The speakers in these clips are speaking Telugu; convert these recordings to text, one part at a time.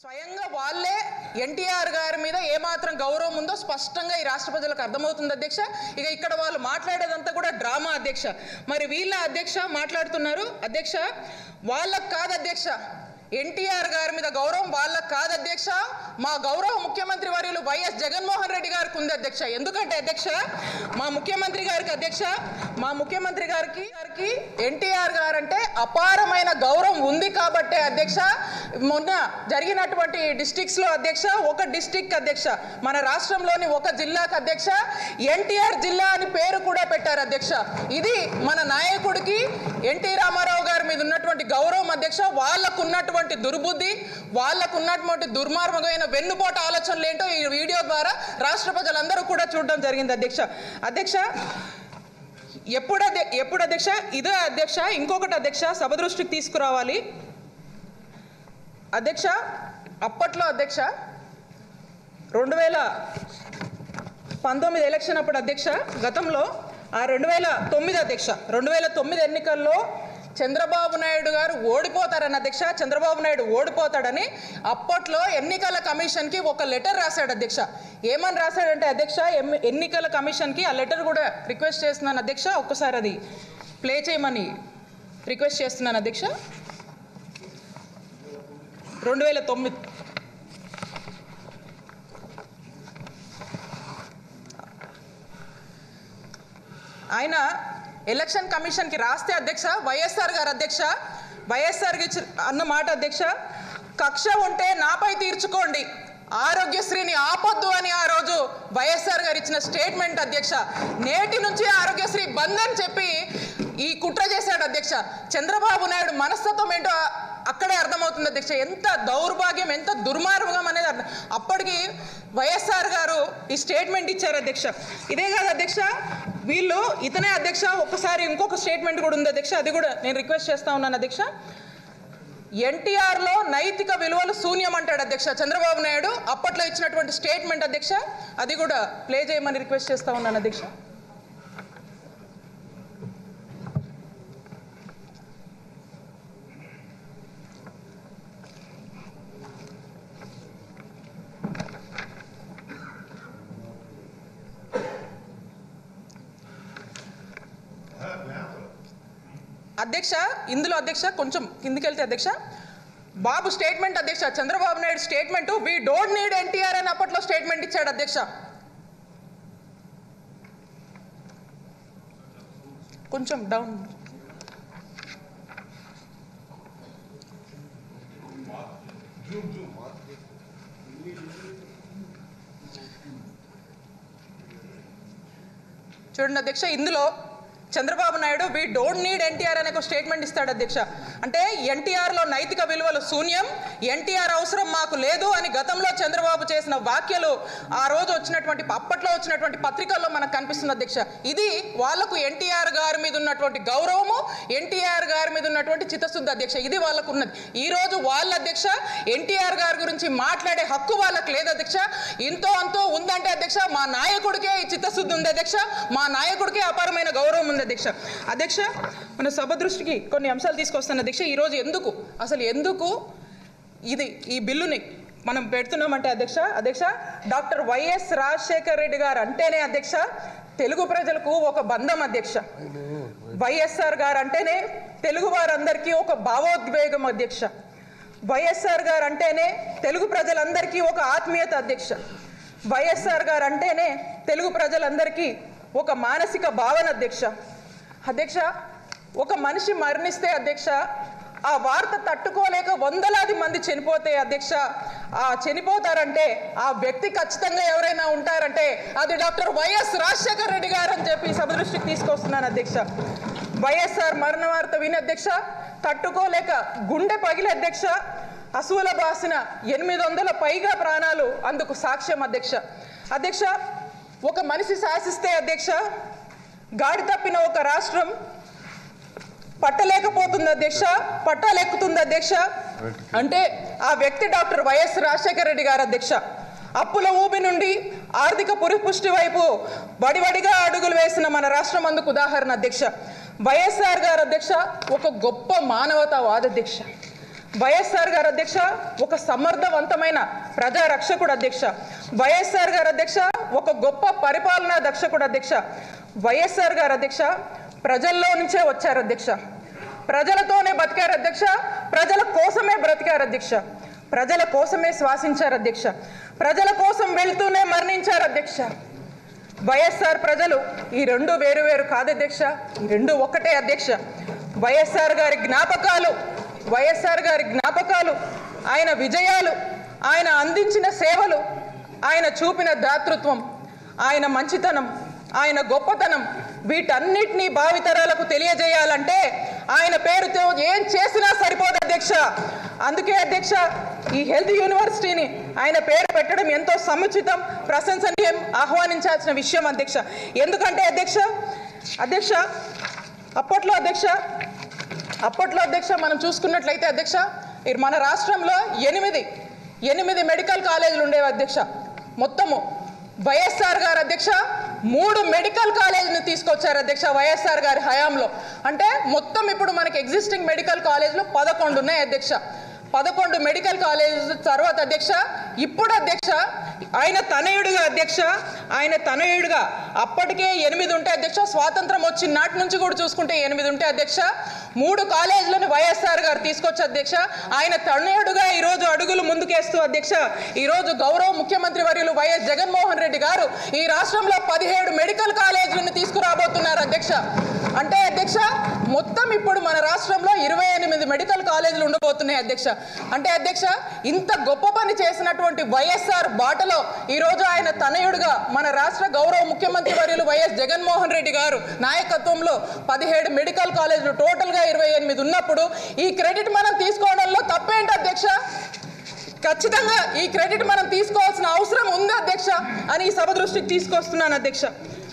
స్వయంగా వాళ్ళే ఎన్టీఆర్ గారి మీద ఏమాత్రం గౌరవం ఉందో స్పష్టంగా ఈ రాష్ట్ర ప్రజలకు అర్థమవుతుంది అధ్యక్ష ఇక ఇక్కడ వాళ్ళు మాట్లాడేదంతా కూడా డ్రామా అధ్యక్ష మరి వీళ్ళ అధ్యక్ష మాట్లాడుతున్నారు అధ్యక్ష వాళ్ళకు కాదు అధ్యక్ష ఎన్టీఆర్ గారి మీద గౌరవం వాళ్ళకు కాదు అధ్యక్ష మా గౌరవ ముఖ్యమంత్రి వర్యులు వైఎస్ జగన్మోహన్ రెడ్డి గారికి ఉంది అధ్యక్ష ఎందుకంటే అధ్యక్ష మా ముఖ్యమంత్రి గారికి అధ్యక్ష మా ముఖ్యమంత్రి గారికి గారికి ఎన్టీఆర్ గారు అంటే అపారమైన గౌరవం ఉంది కాబట్టే అధ్యక్ష మొన్న జరిగినటువంటి డిస్టిక్స్ లో అధ్యక్ష ఒక డిస్టిక్ అధ్యక్ష మన రాష్ట్రంలోని ఒక జిల్లాకు అధ్యక్ష ఎన్టీఆర్ జిల్లా అని పేరు కూడా పెట్టారు అధ్యక్ష ఇది మన నాయకుడికి ఎన్టీ రామారావు గారి మీద ఉన్నటువంటి గౌరవం అధ్యక్ష వాళ్ళకు ఉన్నటువంటి దుర్బుద్ధి వాళ్ళకు ఉన్నటువంటి దుర్మార్గమైన వెన్నుపోటు ఆలోచనలు ఏంటో ఈ వీడియో ద్వారా రాష్ట్ర ప్రజలందరూ కూడా చూడడం జరిగింది అధ్యక్ష అధ్యక్ష ఎప్పుడు అధ్య- ఎప్పుడు అధ్యక్ష ఇదే అధ్యక్ష ఇంకొకటి అధ్యక్ష సభ దృష్టికి తీసుకురావాలి అధ్యక్ష అప్పట్లో అధ్యక్ష రెండు వేల పంతొమ్మిది ఎలక్షన్ అప్పుడు అధ్యక్ష గతంలో ఆ రెండు వేల తొమ్మిది అధ్యక్ష రెండు వేల తొమ్మిది ఎన్నికల్లో చంద్రబాబు నాయుడు గారు ఓడిపోతారని అధ్యక్ష చంద్రబాబు నాయుడు ఓడిపోతాడని అప్పట్లో ఎన్నికల కమిషన్కి ఒక లెటర్ రాశాడు అధ్యక్ష ఏమని రాశాడంటే అధ్యక్ష ఎమ్- ఎన్నికల కమిషన్కి ఆ లెటర్ కూడా రిక్వెస్ట్ చేస్తున్నాను అధ్యక్ష ఒక్కసారి అది ప్లే చేయమని రిక్వెస్ట్ చేస్తున్నాను అధ్యక్ష రెండు వేల తొమ్మిది ఆయన ఎలక్షన్ కమిషన్కి రాస్తే అధ్యక్ష వైఎస్ఆర్ గారు అధ్యక్ష వైఎస్ఆర్ కి అన్న మాట అధ్యక్ష కక్ష ఉంటే నాపై తీర్చుకోండి ఆరోగ్యశ్రీని ఆపొద్దు అని ఆ రోజు వైఎస్ఆర్ గారు ఇచ్చిన స్టేట్మెంట్ అధ్యక్ష నేటి నుంచి ఆరోగ్యశ్రీ బంద్ అని చెప్పి ఈ కుట్ర చేశాడు అధ్యక్ష చంద్రబాబు నాయుడు మనస్తత్వం ఏంటో అక్కడే అర్థమవుతుంది అధ్యక్ష ఎంత దౌర్భాగ్యం ఎంత దుర్మార్గం అనేది అర్థం అప్పటికి వైఎస్ఆర్ గారు ఈ స్టేట్మెంట్ ఇచ్చారు అధ్యక్ష ఇదే కాదు అధ్యక్ష వీళ్ళు ఇతనే అధ్యక్ష ఒక్కసారి ఇంకొక స్టేట్మెంట్ కూడా ఉంది అధ్యక్ష అది కూడా నేను రిక్వెస్ట్ చేస్తా ఉన్నాను అధ్యక్ష ఎన్టీఆర్లో నైతిక విలువలు శూన్యం అంటాడు అధ్యక్ష చంద్రబాబు నాయుడు అప్పట్లో ఇచ్చినటువంటి స్టేట్మెంట్ అధ్యక్ష అది కూడా ప్లే చేయమని రిక్వెస్ట్ చేస్తా ఉన్నాను అధ్యక్ష అధ్యక్ష ఇందులో అధ్యక్ష కొంచెం కిందికెళ్తే అధ్యక్ష బాబు స్టేట్మెంట్ అధ్యక్ష Chandrababu Naidu statement we don't need NTR అని అప్పట్లో స్టేట్మెంట్ ఇచ్చాడు అధ్యక్ష కొంచెం డౌన్ చూడండి అధ్యక్ష ఇందులో Chandrababu Naidu we don't need NTR అనే ఒక స్టేట్మెంట్ ఇస్తాడు అధ్యక్ష అంటే ఎన్టీఆర్లో నైతిక విలువలు శూన్యం ఎన్టీఆర్ అవసరం మాకు లేదు అని గతంలో చంద్రబాబు చేసిన వ్యాఖ్యలు ఆ రోజు వచ్చినటువంటి అప్పట్లో వచ్చినటువంటి పత్రికల్లో మనకు కనిపిస్తుంది అధ్యక్ష ఇది వాళ్లకు ఎన్టీఆర్ గారి మీద ఉన్నటువంటి గౌరవము ఎన్టీఆర్ గారి మీద ఉన్నటువంటి చిత్తశుద్ధి అధ్యక్ష ఇది వాళ్ళకు ఉన్నది ఈ రోజు వాళ్ళ అధ్యక్ష ఎన్టీఆర్ గారి గురించి మాట్లాడే హక్కు వాళ్ళకి లేదు అధ్యక్ష ఇంతో అంతో ఉందంటే అధ్యక్ష మా నాయకుడికే ఈ చిత్తశుద్ధి ఉంది అధ్యక్ష మా నాయకుడికే అపారమైన గౌరవం ఉంది అధ్యక్ష అధ్యక్ష మన సభ దృష్టికి కొన్ని అంశాలు తీసుకొస్తాను అధ్యక్ష ఈరోజు ఎందుకు అసలు ఎందుకు ఇది ఈ బిల్లుని మనం పెడుతున్నామంటే అధ్యక్ష అధ్యక్ష డాక్టర్ వైఎస్ రాజశేఖర్ రెడ్డి గారు అంటేనే అధ్యక్ష తెలుగు ప్రజలకు ఒక బంధం అధ్యక్ష వైఎస్ఆర్ గారు అంటేనే తెలుగు వారందరికీ ఒక భావోద్వేగం అధ్యక్ష వైఎస్ఆర్ గారు అంటేనే తెలుగు ప్రజలందరికీ ఒక ఆత్మీయత అధ్యక్ష వైఎస్ఆర్ గారు అంటేనే తెలుగు ప్రజలందరికీ ఒక మానసిక భావన అధ్యక్ష అధ్యక్ష ఒక మనిషి మరణిస్తే అధ్యక్ష ఆ వార్త తట్టుకోలేక వందలాది మంది చనిపోతే అధ్యక్ష ఆ చనిపోతారంటే ఆ వ్యక్తి ఖచ్చితంగా ఎవరైనా ఉంటారంటే అది డాక్టర్ వైఎస్ రాజశేఖర రెడ్డి గారు అని చెప్పి సభ దృష్టికి తీసుకొస్తున్నాను అధ్యక్ష వైఎస్ఆర్ మరణ వార్త విని అధ్యక్ష తట్టుకోలేక గుండె పగిలి అధ్యక్ష అసువుల బాసిన ఎనిమిది వందల పైగా ప్రాణాలు అందుకు సాక్ష్యం అధ్యక్ష అధ్యక్ష ఒక మనిషి శాసిస్తే అధ్యక్ష గాడి తప్పిన ఒక రాష్ట్రం పట్టలేకపోతుంది అధ్యక్ష పట్టాలెక్కుతుంది అధ్యక్ష అంటే ఆ వ్యక్తి డాక్టర్ వైఎస్ రాజశేఖర రెడ్డి గారు అధ్యక్ష అప్పుల ఊబి నుండి ఆర్థిక పురిపుష్టి వైపు వడివడిగా అడుగులు వేసిన మన రాష్ట్రం అందుకు ఉదాహరణ అధ్యక్ష వైఎస్ఆర్ గారు అధ్యక్ష ఒక గొప్ప మానవతావాద అధ్యక్ష వైఎస్ఆర్ గారు అధ్యక్ష ఒక సమర్థవంతమైన ప్రజా రక్షకుడు అధ్యక్ష వైఎస్ఆర్ గారు అధ్యక్ష ఒక గొప్ప పరిపాలనా దక్షకుడు అధ్యక్ష వైఎస్ఆర్ గారు అధ్యక్ష ప్రజల్లో నుంచే వచ్చారు అధ్యక్ష ప్రజలతోనే బతికారు అధ్యక్ష ప్రజల కోసమే బ్రతికారు అధ్యక్ష ప్రజల కోసమే శ్వాసించారు అధ్యక్ష ప్రజల కోసం వెళ్తూనే మరణించారు అధ్యక్ష వైఎస్ఆర్ ప్రజలు ఈ రెండు వేరు వేరు కాదు అధ్యక్ష ఈ రెండు ఒక్కటే అధ్యక్ష వైఎస్ఆర్ గారి జ్ఞాపకాలు వైఎస్ఆర్ గారి జ్ఞాపకాలు ఆయన విజయాలు ఆయన అందించిన సేవలు ఆయన చూపిన దాతృత్వం ఆయన మంచితనం ఆయన గొప్పతనం వీటన్నిటినీ భావితరాలకు తెలియజేయాలంటే ఆయన పేరుతో ఏం చేసినా సరిపోదు అధ్యక్ష అందుకే అధ్యక్ష ఈ హెల్త్ యూనివర్సిటీని ఆయన పేరు పెట్టడం ఎంతో సముచితం ప్రశంసనీయం ఆహ్వానించాల్సిన విషయం అధ్యక్ష ఎందుకంటే అధ్యక్ష అధ్యక్ష అప్పట్లో అధ్యక్ష అప్పట్లో అధ్యక్ష మనం చూసుకున్నట్లయితే అధ్యక్ష ఈ మన రాష్ట్రంలో ఎనిమిది ఎనిమిది మెడికల్ కాలేజీలు ఉండేవి అధ్యక్ష మొత్తము వైఎస్ఆర్ గారు అధ్యక్ష మూడు మెడికల్ కాలేజీని తీసుకొచ్చారు అధ్యక్ష వైఎస్ఆర్ గారి హయాంలో అంటే మొత్తం ఇప్పుడు మనకి ఎగ్జిస్టింగ్ మెడికల్ కాలేజీలు పదకొండు ఉన్నాయి అధ్యక్ష పదకొండు మెడికల్ కాలేజ్ తర్వాత అధ్యక్ష ఇప్పుడు అధ్యక్ష ఆయన తనయుడుగా అధ్యక్ష ఆయన తనయుడుగా అప్పటికే ఎనిమిది ఉంటే అధ్యక్ష స్వాతంత్రం వచ్చిన నాటి నుంచి కూడా చూసుకుంటే ఎనిమిది ఉంటే అధ్యక్ష మూడు కాలేజీలను వైఎస్ఆర్ గారు తీసుకొచ్చి అధ్యక్ష ఆయన తనయుడుగా ఈరోజు అడుగులు ముందుకేస్తూ అధ్యక్ష ఈరోజు గౌరవ ముఖ్యమంత్రి వర్యులు వైఎస్ జగన్మోహన్ రెడ్డి గారు ఈ రాష్ట్రంలో పదిహేడు మెడికల్ కాలేజీలను తీసుకురాబోతున్నారు అధ్యక్ష అంటే అధ్యక్ష మొత్తం ఇప్పుడు మన రాష్ట్రంలో ఇరవై ఎనిమిది మెడికల్ కాలేజీలు ఉండబోతున్నాయి అధ్యక్ష అంటే అధ్యక్ష ఇంత గొప్ప పని చేసినటువంటి వైఎస్ఆర్ బాటలో ఈరోజు ఆయన తనయుడుగా మన రాష్ట్ర గౌరవ ముఖ్యమంత్రి వర్యులు వైఎస్ జగన్మోహన్ రెడ్డి గారు నాయకత్వంలో పదిహేడు మెడికల్ కాలేజీలు టోటల్గా ఇరవై ఎనిమిది ఉన్నప్పుడు ఈ క్రెడిట్ మనం తీసుకోవడంలో తప్పేంటి అధ్యక్ష ఖచ్చితంగా ఈ క్రెడిట్ మనం తీసుకోవాల్సిన అవసరం ఉంది అధ్యక్ష అని ఈ సభ దృష్టికి తీసుకొస్తున్నాను అధ్యక్ష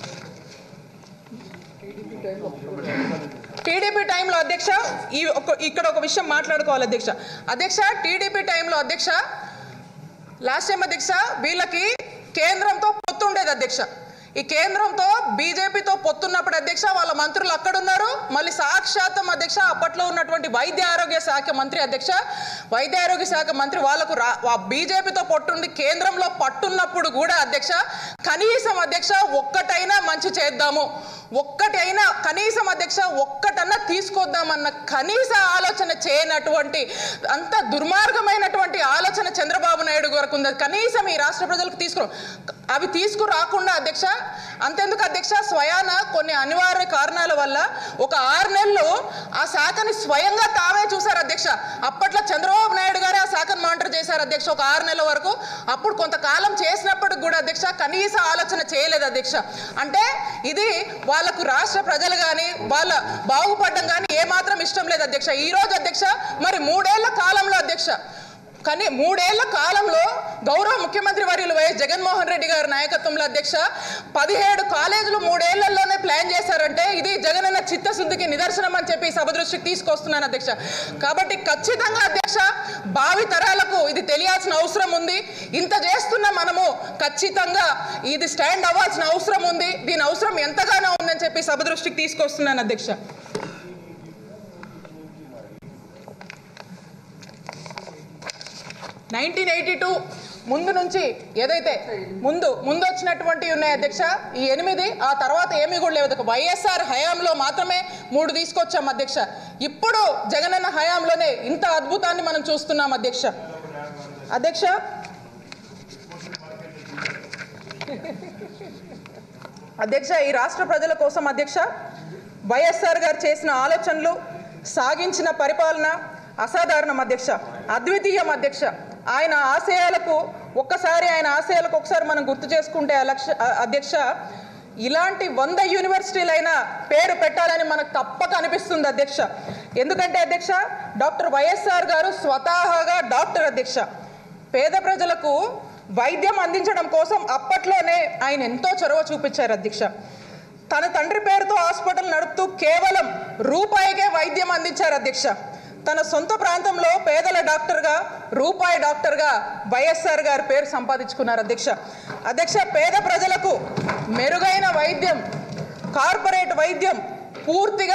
టీడీపీ టైంలో అధ్యక్ష ఈ ఒక ఇక్కడ ఒక విషయం మాట్లాడుకోవాలి అధ్యక్ష అధ్యక్ష టీడీపీ టైంలో అధ్యక్ష లాస్ట్ టైం అధ్యక్ష వీళ్ళకి కేంద్రంతో పొత్తు ఉండేది అధ్యక్ష ఈ కేంద్రంతో బీజేపీతో పొత్తున్నప్పుడు అధ్యక్ష వాళ్ళ మంత్రులు అక్కడ ఉన్నారు మళ్ళీ సాక్షాత్తం అధ్యక్ష అప్పట్లో ఉన్నటువంటి వైద్య ఆరోగ్య శాఖ మంత్రి అధ్యక్ష వైద్య ఆరోగ్య శాఖ మంత్రి వాళ్ళకు రా బీజేపీతో పొట్టుండి కేంద్రంలో పట్టున్నప్పుడు కూడా అధ్యక్ష కనీసం అధ్యక్ష ఒక్కటైనా మంచి చేద్దాము ఒక్కటైనా కనీసం అధ్యక్ష ఒక్కటన్నా తీసుకొద్దామన్న కనీస ఆలోచన చేయనటువంటి అంత దుర్మార్గమైనటువంటి ఆలోచన చంద్రబాబు నాయుడు వరకు ఉంది కనీసం ఈ రాష్ట్ర ప్రజలకు తీసుకురా అవి తీసుకురాకుండా అధ్యక్ష అంతెందుకు అధ్యక్ష స్వయాన కొన్ని అనివార్య కారణాల వల్ల ఒక ఆరు నెలలు ఆ శాఖని స్వయంగా తామే చూశారు అధ్యక్ష అప్పట్లో చంద్రబాబు నాయుడు గారే ఆ శాఖను మానిటర్ చేశారు అధ్యక్ష ఒక ఆరు నెలల వరకు అప్పుడు కొంతకాలం చేసినప్పటికి కూడా అధ్యక్ష కనీస ఆలోచన చేయలేదు అధ్యక్ష అంటే ఇది వాళ్ళకు రాష్ట్ర ప్రజలు కానీ వాళ్ళ బాగుపడడం కానీ ఏమాత్రం ఇష్టం లేదు అధ్యక్ష ఈ రోజు అధ్యక్ష మరి మూడేళ్ల కాలంలో అధ్యక్ష కానీ మూడేళ్ల కాలంలో గౌరవ ముఖ్యమంత్రి వర్యులు వైఎస్ జగన్మోహన్ రెడ్డి గారి నాయకత్వంలో అధ్యక్ష పదిహేడు కాలేజీలు మూడేళ్లలోనే ప్లాన్ చేశారంటే ఇది జగనన్న చిత్తశుద్ధికి నిదర్శనం అని చెప్పి ఈ సభ దృష్టికి తీసుకొస్తున్నాను అధ్యక్ష కాబట్టి ఖచ్చితంగా అధ్యక్ష భావి తరాలకు ఇది తెలియాల్సిన అవసరం ఉంది ఇంత చేస్తున్న మనము ఖచ్చితంగా ఇది స్టాండ్ అవ్వాల్సిన అవసరం ఉంది దీని అవసరం ఎంతగానో ఉందని చెప్పి సభ దృష్టికి తీసుకొస్తున్నాను అధ్యక్ష నైన్టీన్ ఎయిటీ టూ ముందు నుంచి ఏదైతే ముందు ముందు వచ్చినటువంటివి ఉన్నాయి అధ్యక్ష ఈ ఎనిమిది ఆ తర్వాత ఏమీ కూడా లేవు వైఎస్ఆర్ హయాంలో మాత్రమే మూడు తీసుకొచ్చాం అధ్యక్ష ఇప్పుడు జగనన్న హయాంలోనే ఇంత అద్భుతాన్ని మనం చూస్తున్నాం అధ్యక్ష అధ్యక్ష అధ్యక్ష ఈ రాష్ట్ర ప్రజల కోసం అధ్యక్ష వైఎస్ఆర్ గారు చేసిన ఆలోచనలు సాగించిన పరిపాలన అసాధారణం అధ్యక్ష అద్వితీయం అధ్యక్ష ఆయన ఆశయాలకు ఒక్కసారి ఆయన ఆశయాలకు ఒకసారి మనం గుర్తు చేసుకుంటే అలక్ష అ- అధ్యక్ష ఇలాంటి వంద యూనివర్సిటీలైనా పేరు పెట్టాలని మనకు తప్పక అనిపిస్తుంది అధ్యక్ష ఎందుకంటే అధ్యక్ష డాక్టర్ వైఎస్ఆర్ గారు స్వతహాగా డాక్టర్ అధ్యక్ష పేద ప్రజలకు వైద్యం అందించడం కోసం అప్పట్లోనే ఆయన ఎంతో చొరవ చూపించారు అధ్యక్ష తన తండ్రి పేరుతో హాస్పిటల్ నడుపుతూ కేవలం రూపాయికే వైద్యం అందించారు అధ్యక్ష తన సొంత ప్రాంతంలో పేదల డాక్టర్గా రూపాయి డాక్టర్గా వైఎస్ఆర్ గారి పేరు సంపాదించుకున్నారు అధ్యక్ష అధ్యక్ష పేద ప్రజలకు మెరుగైన వైద్యం కార్పొరేట్ వైద్యం పూర్తిగా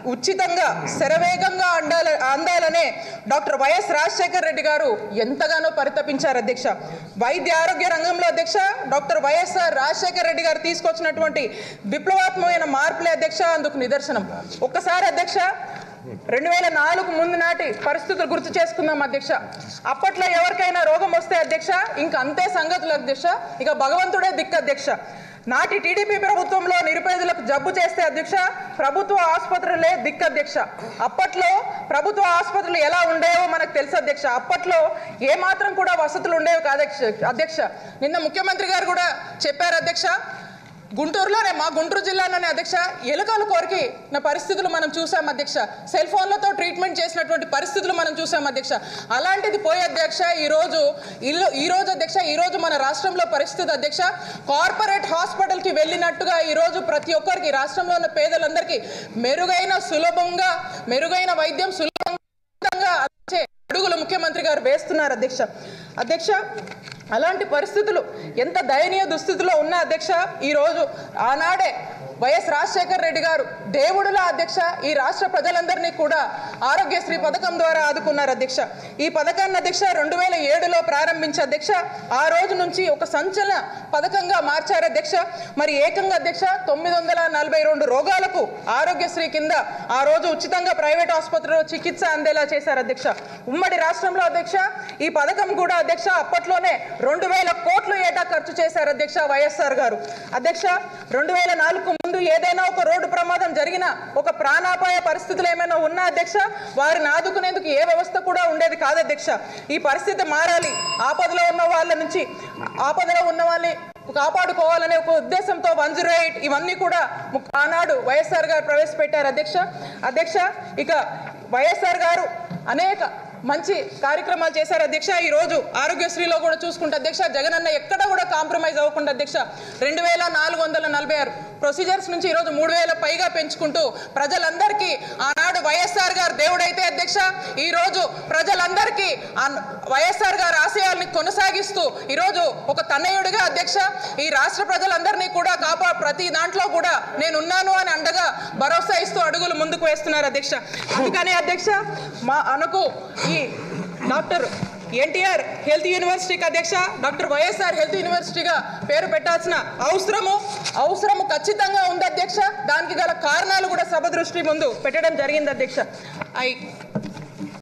ఉచితంగా శరవేగంగా అందాల అందాలనే డాక్టర్ వైఎస్ రాజశేఖర్ రెడ్డి గారు ఎంతగానో పరితపించారు అధ్యక్ష వైద్య ఆరోగ్య రంగంలో అధ్యక్ష డాక్టర్ వైఎస్ఆర్ రాజశేఖర్ రెడ్డి గారు తీసుకొచ్చినటువంటి విప్లవాత్మకమైన మార్పులే అధ్యక్ష అందుకు నిదర్శనం ఒక్కసారి అధ్యక్ష రెండు వేల నాలుగు ముందు నాటి పరిస్థితులు గుర్తు చేసుకుందాం అధ్యక్ష అప్పట్లో ఎవరికైనా రోగం వస్తే అధ్యక్ష ఇంకా అంతే సంగతులు అధ్యక్ష ఇక భగవంతుడే దిక్కు అధ్యక్ష నాటి టీడీపీ ప్రభుత్వంలో నిరుపేదలకు జబ్బు చేస్తే అధ్యక్ష ప్రభుత్వ ఆసుపత్రులే దిక్కు అధ్యక్ష అప్పట్లో ప్రభుత్వ ఆసుపత్రులు ఎలా ఉండేవో మనకు తెలుసు అధ్యక్ష అప్పట్లో ఏ మాత్రం కూడా వసతులు ఉండేవి కాదు అధ్యక్ష అధ్యక్ష నిన్న ముఖ్యమంత్రి గారు కూడా చెప్పారు అధ్యక్ష గుంటూరులోనే మా గుంటూరు జిల్లాలోనే అధ్యక్ష ఎలుకలు కోరికి నా పరిస్థితులు మనం చూసాం అధ్యక్ష సెల్ ఫోన్లతో ట్రీట్మెంట్ చేసినటువంటి పరిస్థితులు మనం చూసాం అధ్యక్ష అలాంటిది పోయే అధ్యక్ష ఈరోజు ఇల్లు ఈ రోజు అధ్యక్ష ఈ రోజు మన రాష్ట్రంలో పరిస్థితి అధ్యక్ష కార్పొరేట్ హాస్పిటల్కి వెళ్ళినట్టుగా ఈరోజు ప్రతి ఒక్కరికి రాష్ట్రంలో ఉన్న పేదలందరికీ మెరుగైన సులభంగా మెరుగైన వైద్యం సులభంగా అందించే అడుగులు ముఖ్యమంత్రి గారు వేస్తున్నారు అధ్యక్ష అధ్యక్ష అలాంటి పరిస్థితులు ఎంత దయనీయ దుస్థితిలో ఉన్న అధ్యక్ష ఈరోజు ఆనాడే వైఎస్ రాజశేఖర్ రెడ్డి గారు దేవుడులా అధ్యక్ష ఈ రాష్ట్ర ప్రజలందరినీ కూడా ఆరోగ్యశ్రీ పథకం ద్వారా ఆదుకున్నారు అధ్యక్ష ఈ పథకాన్ని అధ్యక్ష రెండు వేల ఏడులో ప్రారంభించి అధ్యక్ష ఆ రోజు నుంచి ఒక సంచలన పథకంగా మార్చారు అధ్యక్ష మరి ఏకంగా అధ్యక్ష తొమ్మిది వందల నలభై రెండు రోగాలకు ఆరోగ్యశ్రీ కింద ఆ రోజు ఉచితంగా ప్రైవేట్ ఆసుపత్రిలో చికిత్స అందేలా చేశారు అధ్యక్ష ఉమ్మడి రాష్ట్రంలో అధ్యక్ష ఈ పథకం కూడా అధ్యక్ష అప్పట్లోనే రెండు వేల కోట్లు ఏటా ఖర్చు చేశారు అధ్యక్ష వైఎస్ఆర్ గారు అధ్యక్ష రెండు వేల నాలుగు ముందు ఏదైనా ఒక రోడ్డు ప్రమాదం జరిగినా ఒక ప్రాణాపాయ పరిస్థితులు ఏమైనా ఉన్నా అధ్యక్ష వారిని ఆదుకునేందుకు ఏ వ్యవస్థ కూడా ఉండేది కాదు అధ్యక్ష ఈ పరిస్థితి మారాలి ఆపదలో ఉన్న వాళ్ళ నుంచి ఆపదలో ఉన్న వాళ్ళని కాపాడుకోవాలనే ఒక ఉద్దేశంతో వన్ జీరో ఎయిట్ ఇవన్నీ కూడా ము- ఆనాడు వైఎస్ఆర్ గారు ప్రవేశపెట్టారు అధ్యక్ష అధ్యక్ష ఇక వైఎస్ఆర్ గారు అనేక మంచి కార్యక్రమాలు చేశారు అధ్యక్ష ఈ రోజు ఆరోగ్యశ్రీలో కూడా చూసుకుంటే అధ్యక్ష జగనన్న ఎక్కడ కూడా కాంప్రమైజ్ అవ్వకుండా అధ్యక్ష రెండు వేల నాలుగు వందల నలభై ఆరు ప్రొసీజర్స్ నుంచి ఈరోజు మూడు వేల పైగా పెంచుకుంటూ ప్రజలందరికీ ఆనాడు వైఎస్ఆర్ గారు దేవుడైతే అధ్యక్ష ఈ రోజు ప్రజలందరికీ ఆ వైఎస్ఆర్ గారి ఆశయాల్ని కొనసాగిస్తూ ఈరోజు ఒక తనయుడిగా అధ్యక్ష ఈ రాష్ట్ర ప్రజలందరినీ కూడా కాపా ప్రతి దాంట్లో కూడా నేనున్నాను అని అండగా భరోసా ఇస్తూ అడుగులు ముందుకు వేస్తున్నారు అధ్యక్ష అందుకని అధ్యక్ష మా అనుకు ఈ డాక్టర్ ఎన్టీఆర్ హెల్త్ యూనివర్సిటీకి అధ్యక్ష డాక్టర్ వైఎస్ఆర్ హెల్త్ యూనివర్సిటీగా పేరు పెట్టాల్సిన అవసరము అవసరము ఖచ్చితంగా ఉంది అధ్యక్ష దానికి గల కారణాలు కూడా సభ దృష్టి ముందు పెట్టడం జరిగింది అధ్యక్ష ఐ